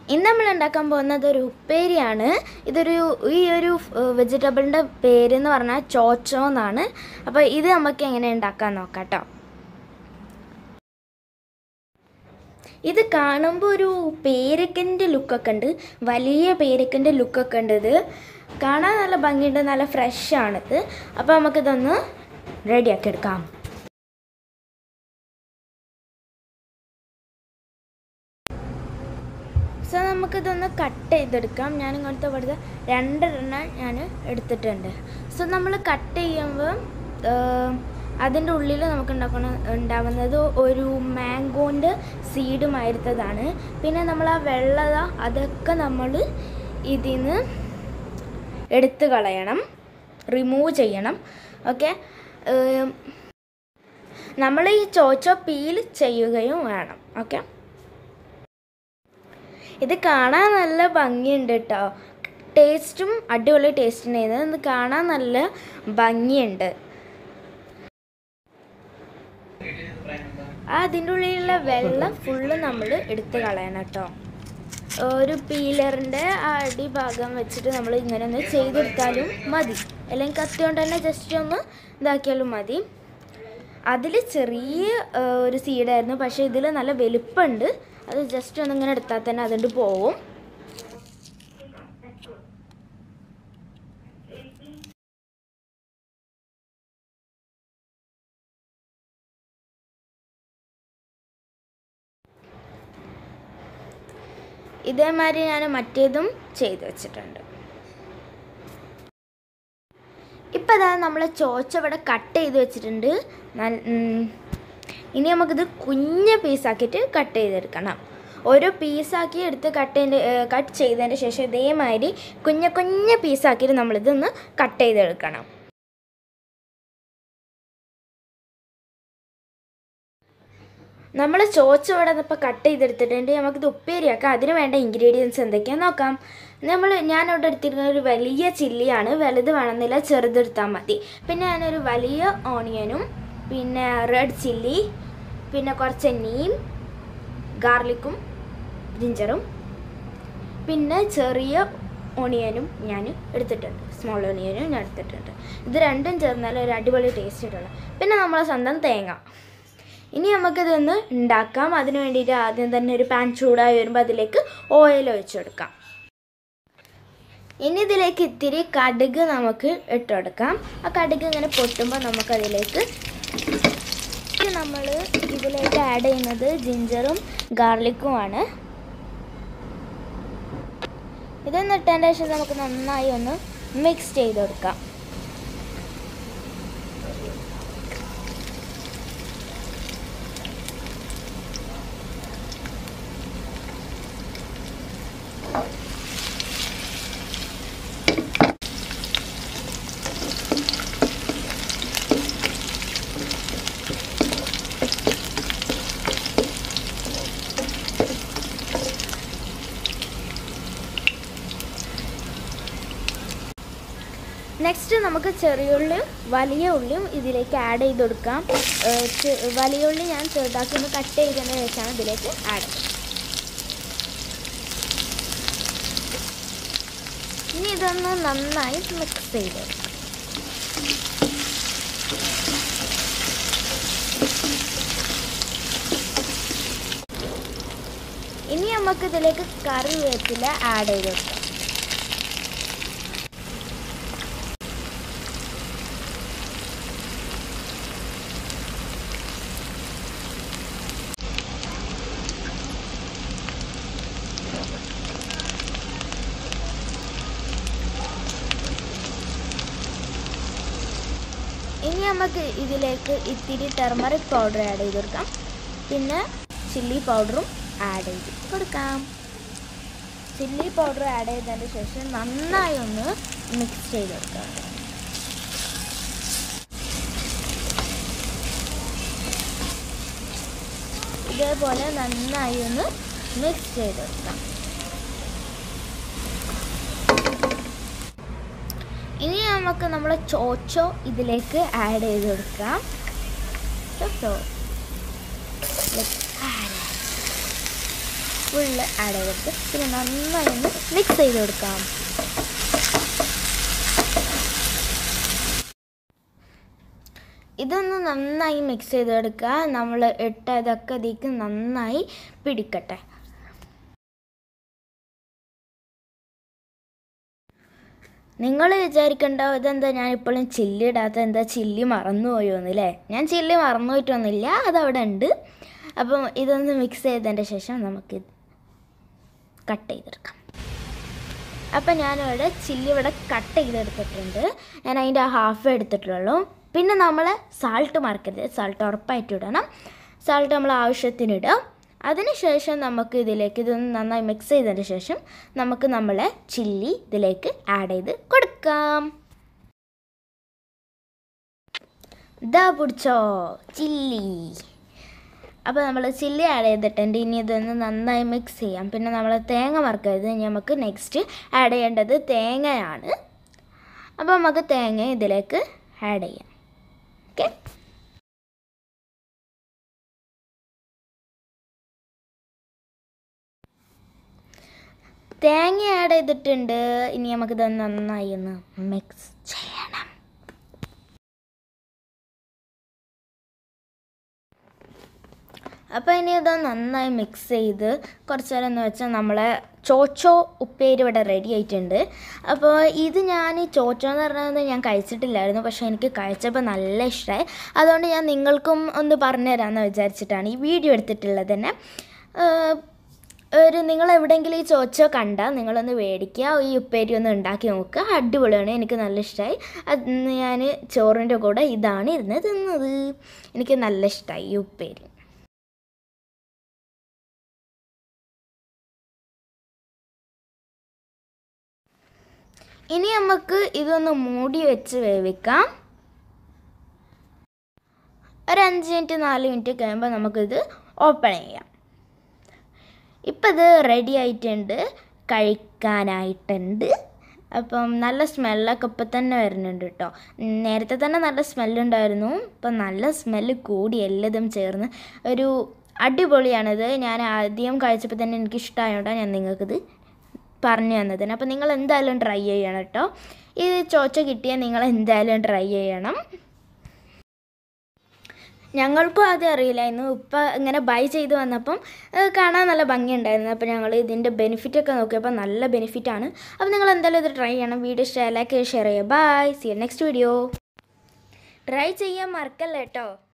ഇന്ന് നമ്മൾ ഉണ്ടാക്കാൻ പോകുന്നത് ഒരു ഉപ്പേരിയാണ് ഇതൊരു ഈ ഒരു വെജിറ്റബിളിൻ്റെ പേര് എന്ന് പറഞ്ഞാൽ ചോച്ചോ എന്നാണ് അപ്പോൾ ഇത് നമുക്ക് എങ്ങനെ ഉണ്ടാക്കാൻ നോക്കാം കേട്ടോ ഇത് കാണുമ്പോൾ ഒരു പേരക്കൻ്റെ ലുക്കൊക്കെ ഉണ്ട് വലിയ പേരക്കൻ്റെ ലുക്കൊക്കെ ഉണ്ട് ഇത് കാണാൻ നല്ല ഭംഗിയുണ്ട് നല്ല ഫ്രഷ് ആണിത് അപ്പോൾ നമുക്കിതൊന്ന് റെഡിയാക്കി എടുക്കാം സോ നമുക്കിതൊന്ന് കട്ട് ചെയ്തെടുക്കാം ഞാൻ ഇങ്ങനത്തെ ഇവിടുത്തെ രണ്ടെണ്ണം ഞാൻ എടുത്തിട്ടുണ്ട് സോ നമ്മൾ കട്ട് ചെയ്യുമ്പോൾ അതിൻ്റെ ഉള്ളിൽ നമുക്ക് ഉണ്ടാക്കണ ഉണ്ടാവുന്നത് ഒരു മാംഗോൻ്റെ സീഡ് മായിരുത്തതാണ് പിന്നെ നമ്മൾ ആ വെള്ളത അതൊക്കെ നമ്മൾ ഇതിൽ നിന്ന് എടുത്ത് കളയണം റിമൂവ് ചെയ്യണം ഓക്കെ നമ്മൾ ഈ ചോച്ചോ പീൽ ചെയ്യുകയും വേണം ഓക്കെ ഇത് കാണാൻ നല്ല ഭംഗിയുണ്ട് കേട്ടോ ടേസ്റ്റും അടിപൊളി ടേസ്റ്റ് ഉണ്ടായിരുന്നു ഇത് കാണാൻ നല്ല ഭംഗിയുണ്ട് ആ അതിൻ്റെ ഉള്ളിലുള്ള വെള്ളം ഫുള്ള് നമ്മൾ എടുത്ത് കളയണം കേട്ടോ ഒരു പീലറിൻ്റെ ആ അടിഭാഗം വെച്ചിട്ട് നമ്മൾ ഇങ്ങനെ ഒന്ന് ചെയ്തെടുത്താലും മതി അല്ലെങ്കിൽ കത്തി കൊണ്ട് തന്നെ ജസ്റ്റ് ഒന്ന് ഇതാക്കിയാലും മതി അതിൽ ചെറിയ ഒരു സീഡായിരുന്നു പക്ഷേ ഇതിൽ നല്ല വലുപ്പമുണ്ട് അത് ജസ്റ്റ് ഒന്നിങ്ങനെ എടുത്താൽ തന്നെ അതുകൊണ്ട് പോവും ഇതേമാതിരി ഞാൻ മറ്റേതും ചെയ്തു വെച്ചിട്ടുണ്ട് ഇപ്പം അതാ നമ്മൾ ചോച്ച ഇവിടെ കട്ട് ചെയ്ത് വെച്ചിട്ടുണ്ട് ഇനി നമുക്കിത് കുഞ്ഞ പീസാക്കിയിട്ട് കട്ട് ചെയ്തെടുക്കണം ഓരോ പീസാക്കി എടുത്ത് കട്ട് ചെയ്ത് കട്ട് ചെയ്തതിന് ശേഷം ഇതേമാതിരി കുഞ്ഞ കുഞ്ഞ പീസാക്കിയിട്ട് നമ്മളിതൊന്ന് കട്ട് ചെയ്തെടുക്കണം നമ്മൾ ചോച്ച ഇവിടെ ഇപ്പോൾ കട്ട് ചെയ്തെടുത്തിട്ടുണ്ട് നമുക്കിത് ഉപ്പേരിയാക്കാം അതിന് വേണ്ട ഇൻഗ്രീഡിയൻസ് എന്തൊക്കെയാണെന്ന് നോക്കാം നമ്മൾ ഞാനിവിടെ എടുത്തിരിക്കുന്ന ഒരു വലിയ ചില്ലിയാണ് വലുത് വേണമെന്നില്ല ചെറുതെടുത്താൽ മതി പിന്നെ ഞാനൊരു വലിയ ഓണിയനും പിന്നെ റെഡ് ചില്ലി പിന്നെ കുറച്ച് നീം ഗാർലിക്കും ജിഞ്ചറും പിന്നെ ചെറിയ ഓണിയനും ഞാൻ എടുത്തിട്ടുണ്ട് സ്മോൾ ഓണിയനും ഞാൻ എടുത്തിട്ടുണ്ട് ഇത് രണ്ടും ചേർന്നാൽ ഒരു അടിപൊളി ടേസ്റ്റ് കിട്ടുള്ളൂ പിന്നെ നമ്മളെ സ്വന്തം തേങ്ങ ഇനി നമുക്കിതൊന്ന് ഉണ്ടാക്കാം അതിന് വേണ്ടിയിട്ട് ആദ്യം തന്നെ ഒരു പാൻ ചൂടായി വരുമ്പോൾ അതിലേക്ക് ഓയിൽ ഒഴിച്ചു കൊടുക്കാം ഇനി ഇതിലേക്ക് ഇത്തിരി കടുക് നമുക്ക് ഇട്ടുകൊടുക്കാം ആ കടുക് ഇങ്ങനെ പൊട്ടുമ്പോൾ നമുക്കതിലേക്ക് നമ്മൾ ഇതിലേക്ക് ആഡ് ചെയ്യുന്നത് ജിഞ്ചറും ഗാർലിക്കുമാണ് ഇതൊന്ന് ഇട്ടതിൻ്റെ ശേഷം നമുക്ക് നന്നായി ഒന്ന് മിക്സ് ചെയ്ത് കൊടുക്കാം നെക്സ്റ്റ് നമുക്ക് ചെറിയ ഉള്ളിയും വലിയ ഉള്ളിയും ഇതിലേക്ക് ആഡ് ചെയ്ത് കൊടുക്കാം വലിയ ഉള്ളി ഞാൻ ചെറുതാക്കി ഒന്ന് കട്ട് ചെയ്തതിന് ശേഷമാണ് ഇതിലേക്ക് ആഡ് ചെയ്യുന്നത് ഇനി ഇതൊന്ന് നന്നായി മിക്സ് ചെയ്ത് കൊടുക്കാം ഇനി നമുക്ക് ഇതിലേക്ക് കറിവേപ്പില ആഡ് ചെയ്ത് കൊടുക്കാം ഇനി നമുക്ക് ഇതിലേക്ക് ഇത്തിരി ടെർമറിക് പൗഡർ ആഡ് ചെയ്ത് കൊടുക്കാം പിന്നെ ചില്ലി പൗഡറും ആഡ് ചെയ്ത് കൊടുക്കാം ചില്ലി പൗഡർ ആഡ് ചെയ്തതിന് ശേഷം നന്നായി ഒന്ന് മിക്സ് ചെയ്ത് കൊടുക്കാം ഇതേപോലെ നന്നായി ഒന്ന് മിക്സ് ചെയ്ത് കൊടുക്കാം ഇനി നമുക്ക് നമ്മൾ ചോച്ചോ ഇതിലേക്ക് ആഡ് ചെയ്ത് കൊടുക്കാം ചോച്ചോ Let's add it. Full add ചെയ്തെടുത്ത് പിന്നെ നന്നായി ഒന്ന് മിക്സ് ചെയ്ത് കൊടുക്കാം ഇതൊന്ന് നന്നായി മിക്സ് ചെയ്തെടുക്കുക നമ്മൾ ഇട്ടതൊക്കെ ഇതിക്ക് നന്നായി പിടിക്കട്ടെ നിങ്ങൾ വിചാരിക്കണ്ടാവും ഇതെന്താ ഞാൻ ഇപ്പോഴും ചില്ലി ഇടാത്ത എന്താ ചില്ലി മറന്നുപോയോ എന്നല്ലേ ഞാൻ ചില്ലി മറന്നു പോയിട്ടൊന്നുമില്ല അതവിടെ ഉണ്ട് അപ്പം ഇതൊന്ന് മിക്സ് ചെയ്തതിൻ്റെ ശേഷം നമുക്ക് കട്ട് ചെയ്തെടുക്കാം അപ്പം ഞാനിവിടെ ചില്ലി ഇവിടെ കട്ട് ചെയ്തെടുത്തിട്ടുണ്ട് ഞാൻ അതിൻ്റെ ആ ഹാഫ് എടുത്തിട്ടുള്ളൂ പിന്നെ നമ്മൾ സാൾട്ട് മറക്കരുത് സാൾട്ട് ഉറപ്പായിട്ട് ഇടണം സാൾട്ട് നമ്മൾ ആവശ്യത്തിന് ഇടാം അതിനുശേഷം നമുക്ക് ഇതിലേക്ക് ഇതൊന്ന് നന്നായി മിക്സ് ചെയ്തതിന് ശേഷം നമുക്ക് നമ്മളെ ചില്ലി ഇതിലേക്ക് ആഡ് ചെയ്ത് കൊടുക്കാം ഇതാ പിടിച്ചോ ചില്ലി അപ്പോൾ നമ്മൾ ചില്ലി ആഡ് ചെയ്തിട്ടുണ്ട് ഇനി ഇതൊന്ന് നന്നായി മിക്സ് ചെയ്യാം പിന്നെ നമ്മൾ തേങ്ങ വറുക്കരുത് ഇനി നമുക്ക് നെക്സ്റ്റ് ആഡ് ചെയ്യേണ്ടത് തേങ്ങയാണ് അപ്പോൾ നമുക്ക് തേങ്ങ ഇതിലേക്ക് ആഡ് ചെയ്യാം ഓക്കെ തേങ്ങ ആഡ് ചെയ്തിട്ടുണ്ട് ഇനി നമുക്കിത് നന്നായി ഒന്ന് മിക്സ് ചെയ്യണം അപ്പോൾ ഇനി ഇത് നന്നായി മിക്സ് ചെയ്ത് കുറച്ച് നേരം എന്ന് വെച്ചാൽ നമ്മളെ ചോച്ചോ ഉപ്പേരി ഇവിടെ റെഡി ആയിട്ടുണ്ട് അപ്പോൾ ഇത് ഞാൻ ചോച്ചോ എന്ന് പറഞ്ഞത് ഞാൻ കഴിച്ചിട്ടില്ലായിരുന്നു പക്ഷേ എനിക്ക് കഴിച്ചപ്പോൾ നല്ല ഇഷ്ടമായി അതുകൊണ്ട് ഞാൻ നിങ്ങൾക്കും ഒന്ന് പറഞ്ഞു തരാമെന്ന് വിചാരിച്ചിട്ടാണ് ഈ വീഡിയോ എടുത്തിട്ടുള്ളത് തന്നെ ഏഹ്, ഒരു നിങ്ങൾ എവിടെയെങ്കിലും ഈ ചോച്ചോ കണ്ടാൽ നിങ്ങളൊന്ന് മേടിക്കുക ഈ ഉപ്പേരി ഒന്ന് ഉണ്ടാക്കി നോക്കുക അടിപൊളിയാണ് എനിക്ക് നല്ല ഇഷ്ടമായി അത് ഞാൻ ചോറിൻ്റെ കൂടെ ഇതാണ് ഇരുന്ന് തിന്നത് എനിക്ക് നല്ല ഇഷ്ടമായി ഈ ഉപ്പേരി ഇനി നമുക്ക് ഇതൊന്ന് മൂടി വെച്ച് വേവിക്കാം ഒരു അഞ്ച് മിനിറ്റ് നാല് മിനിറ്റ് കഴിയുമ്പോൾ നമുക്കിത് ഓപ്പൺ ചെയ്യാം ഇപ്പം ഇത് റെഡി ആയിട്ടുണ്ട് കഴിക്കാനായിട്ടുണ്ട് അപ്പം നല്ല സ്മെല്ലൊക്കെ ഇപ്പം തന്നെ വരുന്നുണ്ട് കേട്ടോ നേരത്തെ തന്നെ നല്ല സ്മെല്ലുണ്ടായിരുന്നു ഇപ്പം നല്ല സ്മെല്ല് കൂടി എല്ലതും ചേർന്ന് ഒരു അടിപൊളിയാണിത് ഞാൻ ആദ്യം കഴിച്ചപ്പോൾ തന്നെ എനിക്ക് ഇഷ്ടമായതുകൊണ്ടാണ് ഞാൻ നിങ്ങൾക്കിത് പറഞ്ഞു തന്നതിന് അപ്പോൾ നിങ്ങൾ എന്തായാലും ട്രൈ ചെയ്യണം കേട്ടോ ഈ ചോച്ച കിട്ടിയാൽ നിങ്ങൾ എന്തായാലും ട്രൈ ചെയ്യണം ഞങ്ങൾക്കും ആദ്യം അറിയില്ലായിരുന്നു ഇപ്പം ഇങ്ങനെ ബൈ ചെയ്ത് വന്നപ്പം ഏഹ്, കാണാൻ നല്ല ഭംഗിയുണ്ടായിരുന്നു അപ്പോൾ ഞങ്ങൾ ഇതിൻ്റെ ബെനിഫിറ്റൊക്കെ നോക്കിയപ്പോൾ നല്ല ബെനിഫിറ്റാണ് അപ്പോൾ നിങ്ങൾ എന്തായാലും ഇത് ട്രൈ ചെയ്യണം വീഡിയോ ഇഷ്ടമായി ലൈക്ക് ഷെയർ ചെയ്യുക bye see next video try ചെയ്യാൻ മറക്കല്ല കേട്ടോ